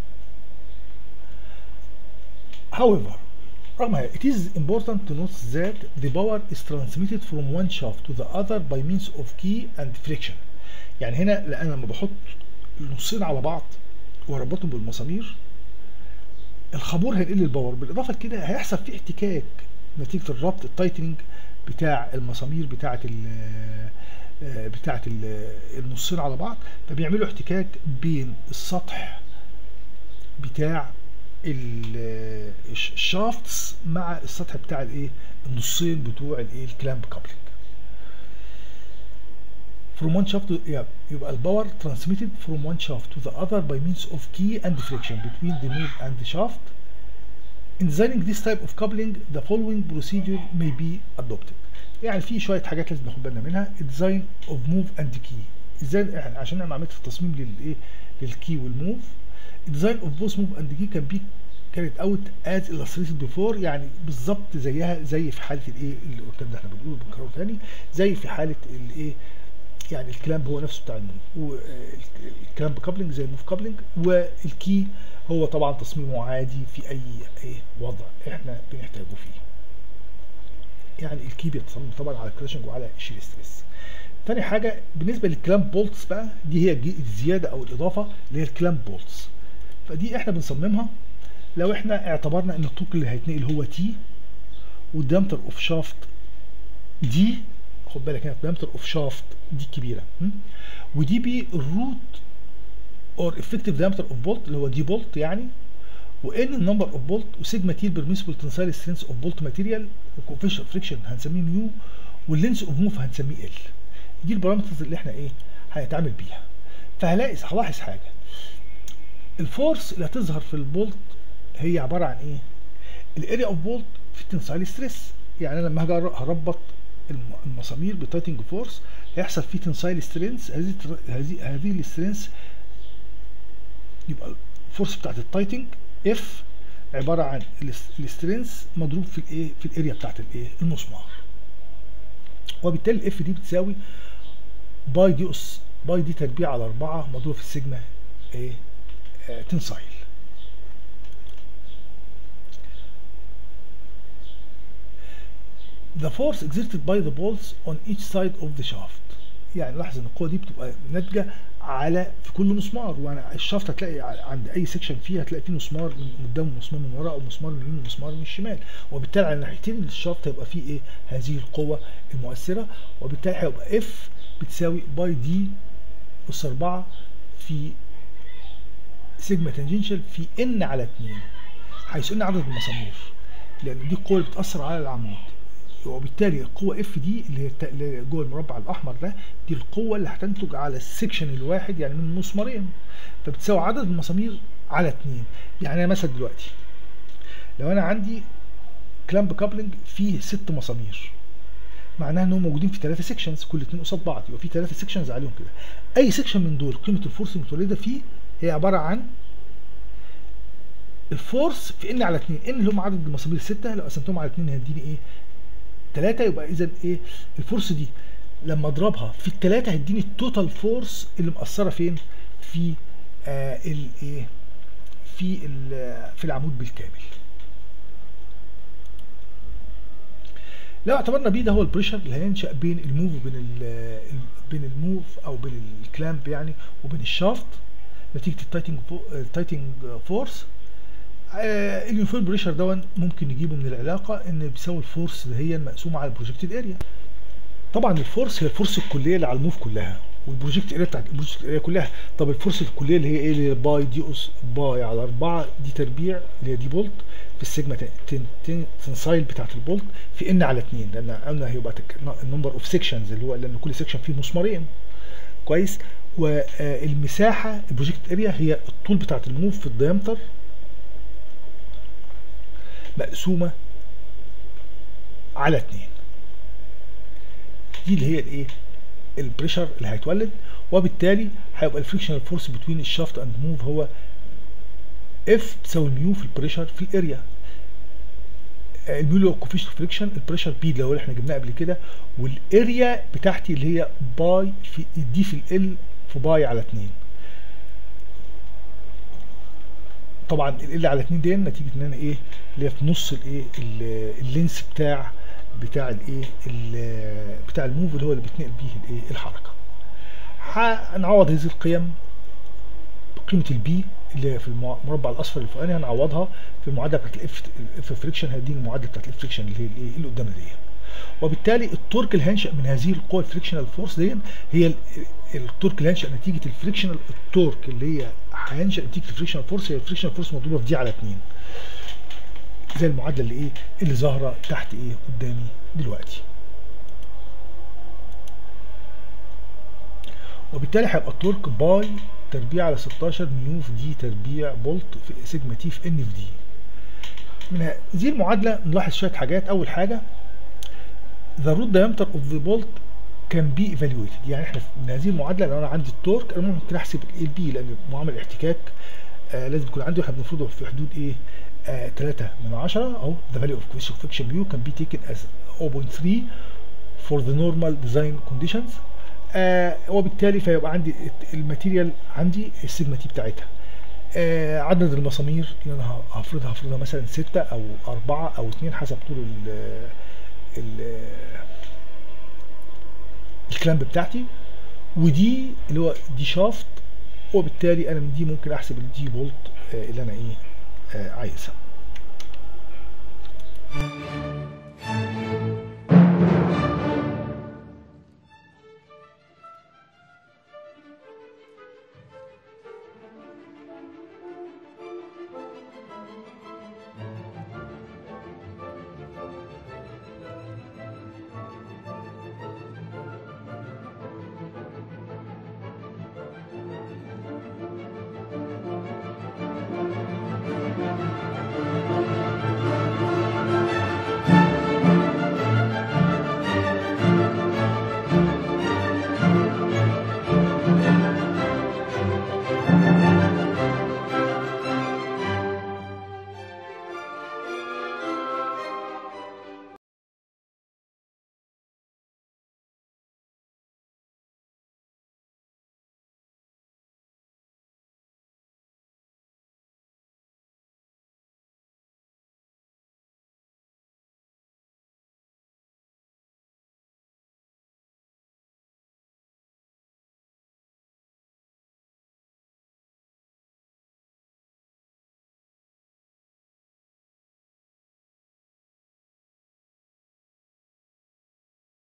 however رغم هذا it is important to note that the power is transmitted from one shaft to the other by means of key and friction يعني هنا لان لما بحط النصين على بعض واربطهم بالمسامير الخابور هينقل لي الباور بالاضافه لكده هيحصل فيه احتكاك نتيجه الربط التايتنج بتاع المسامير بتاعه ال بتاعه النصين على بعض فبيعملوا احتكاك بين السطح بتاع الشافتس مع السطح بتاع الايه النصين بتوع الايه الكلامب كابلنج from one shaft to يبقى الباور transmitted from one shaft to the other by means of key and friction between the move and the shaft in designing this type of coupling the following procedure may be adopted يعني في شويه حاجات لازم ناخد بالنا منها design of move and key ازاي يعني عشان نعمل عمليه التصميم للايه للكي والموف design of both move and key can be carried out as illustrated before يعني بالظبط زيها زي في حاله الايه اللي قدامنا احنا بنقوله بنكرره تاني زي في حاله الايه يعني الكلامب هو نفسه بتاع الموف الكلامب كابلنج زي الموف كابلنج والكي هو طبعا تصميمه عادي في اي ايه وضع احنا بنحتاجه فيه يعني الكي بيتصمم طبعا على كراشنج وعلى شيل ستريس تاني حاجه بالنسبه للكلامب بولتس بقى دي هي الزياده او الاضافه اللي هي الكلامب بولتس فدي احنا بنصممها لو احنا اعتبرنا ان الطوق اللي هيتنقل هو تي والدامتر اوف شافت دي خد بالك هنا الدامتر اوف شافت دي الكبيره ودي بي الروت اور افكتيف دامتر اوف بولت اللي هو دي بولت يعني وان النمبر اوف بولت وسيجما تي البرميسبل تنسايل سترينث اوف بولت ماتيريال وكوفيشن فريكشن هنسميه نيو واللينس اوف موف هنسميه ال دي البارامترز اللي احنا ايه هنتعامل بيها فهلاقي هلاحظ حاجه الفورس اللي هتظهر في البولت هي عباره عن ايه الاريا اوف بولت في التنسايل ستريس يعني انا لما هاجي هربط المسامير بتايتنج فورس هيحصل فيه تنسايل سترينث هذه هذه هذه السترينث يبقى الفورس بتاعت التايتنج اف عباره عن السترينث مضروب في الايه في الاريا بتاعت الايه المسمار وبالتالي الاف دي بتساوي باي دي اس باي دي تربيع على 4 مضروب في السيجما ايه آه تنسايل The force exerted by the bolts on each side of the shaft يعني لاحظ ان القوه دي بتبقى ناتجه على في كل مسمار وانا الشافت هتلاقي عند اي سيكشن فيه هتلاقي فيه مسمار من قدام ومسمار من ورا او مسمار من اليمين ومسمار من الشمال وبالتالي على ناحيتين الشافت هيبقى فيه ايه هذه القوه المؤثره وبالتالي هيبقى اف بتساوي باي دي اس 4 في سيجما تانجنشال في ان على 2 حيث ان عدد المسامير لان دي القوه اللي بتاثر على العمود وبالتالي القوة اف دي اللي هي جوه المربع الاحمر ده دي القوة اللي هتنتج على السكشن الواحد يعني من مسمارين فبتساوي عدد المسامير على اتنين يعني مثلا دلوقتي لو انا عندي كلامب كابلنج فيه ست مسامير معناها انهم موجودين في ثلاثة سيكشنز كل اتنين قصاد بعض يبقى في ثلاثة سيكشنز عليهم كده اي سيكشن من دول قيمة الفورس المتولدة فيه هي عبارة عن الفورس في ان على 2 ان اللي هم عدد المسامير الستة لو قسمتهم على 2 هيديني ايه 3 يبقى اذا ايه الفورس دي لما اضربها في الثلاثه هيديني التوتال فورس اللي مأثره فين في آه الايه في في العمود بالكامل لو اعتبرنا بيه ده هو البريشر اللي هينشا بين الموف وبين بين الموف او بين الكلامب يعني وبين الشافت نتيجه التايتنج التايتنج فورس آه اليونيفورم بريشر دون ممكن نجيبه من العلاقه ان بيساوي الفورس اللي هي المقسومه على البروجكتد اريا طبعا الفورس هي الفورس الكليه اللي على الموف كلها والبروجكت اريا بتاعت البروجكت اريا كلها طب الفورس الكليه اللي هي ايه اللي هي باي دي اس باي على 4 دي تربيع اللي هي دي بولت في السيجما تنسايل بتاعت البولت في ان على 2 لان قلنا هيبقى النمبر اوف سيكشنز اللي هو لان كل سيكشن فيه مسمارين كويس والمساحه البروجكت اريا هي الطول بتاعت الموف في الديامتر مقسومة على اتنين دي اللي هي الايه البريشر اللي هيتولد وبالتالي هيبقى الفريكشنال فورس بتوين الشافت اند موف هو اف تساوي ميو في البريشر في الاريا الميو اللي هو كوفيشن فريكشن البريشر بي اللي هو اللي احنا جبناه قبل كده والاريا بتاعتي اللي هي باي في دي في ال في باي على 2 طبعا ال على 2 دي نتيجه ان انا ايه اللي هي في نص الايه اللينس بتاع بتاع الايه بتاع الموف اللي هو اللي بتنقل بيه الايه الحركه هنعوض هذه القيم قيمه البي اللي في المربع الاصفر الفوقاني هنعوضها في المعادله بتاعت الاف الاف فريكشن هيديني المعادله بتاعت الاف فريكشن اللي هي الايه اللي قدامنا دي وبالتالي التورك اللي هينشا من هذه القوه الفريكشنال فورس دي هي ال- التورك اللي هينشا نتيجه الفريكشنال التورك اللي هي هينشا نتيجه الفريكشنال فورس هي الفريكشنال فورس مضروبه في دي على 2 زي المعادله اللي ايه اللي ظاهره تحت ايه قدامي دلوقتي وبالتالي هيبقى التورك باي تربيع على 16 ميو في دي تربيع بولت في سيجما تي في ان في دي من هذه المعادله نلاحظ شويه حاجات اول حاجه the root diameter of the bolt can be evaluated يعني احنا من هذه المعادله لو انا عندي التورك انا ممكن احسب ال بي لان معامل الاحتكاك آه لازم يكون عندي واحنا بنفرضه في حدود ايه آه 3 من 10 اهو the value of coefficient of friction mu can be taken as 0.3 for the normal design conditions آه وبالتالي فيبقى عندي الماتيريال عندي السيجما تي بتاعتها آه عدد المسامير اللي انا هفرضها هفرضها مثلا 6 او 4 او 2 حسب طول ال ال الكلامب بتاعتي ودي اللي هو دي شافت وبالتالي انا من دي ممكن احسب الدي بولت آه اللي انا ايه آه عايزها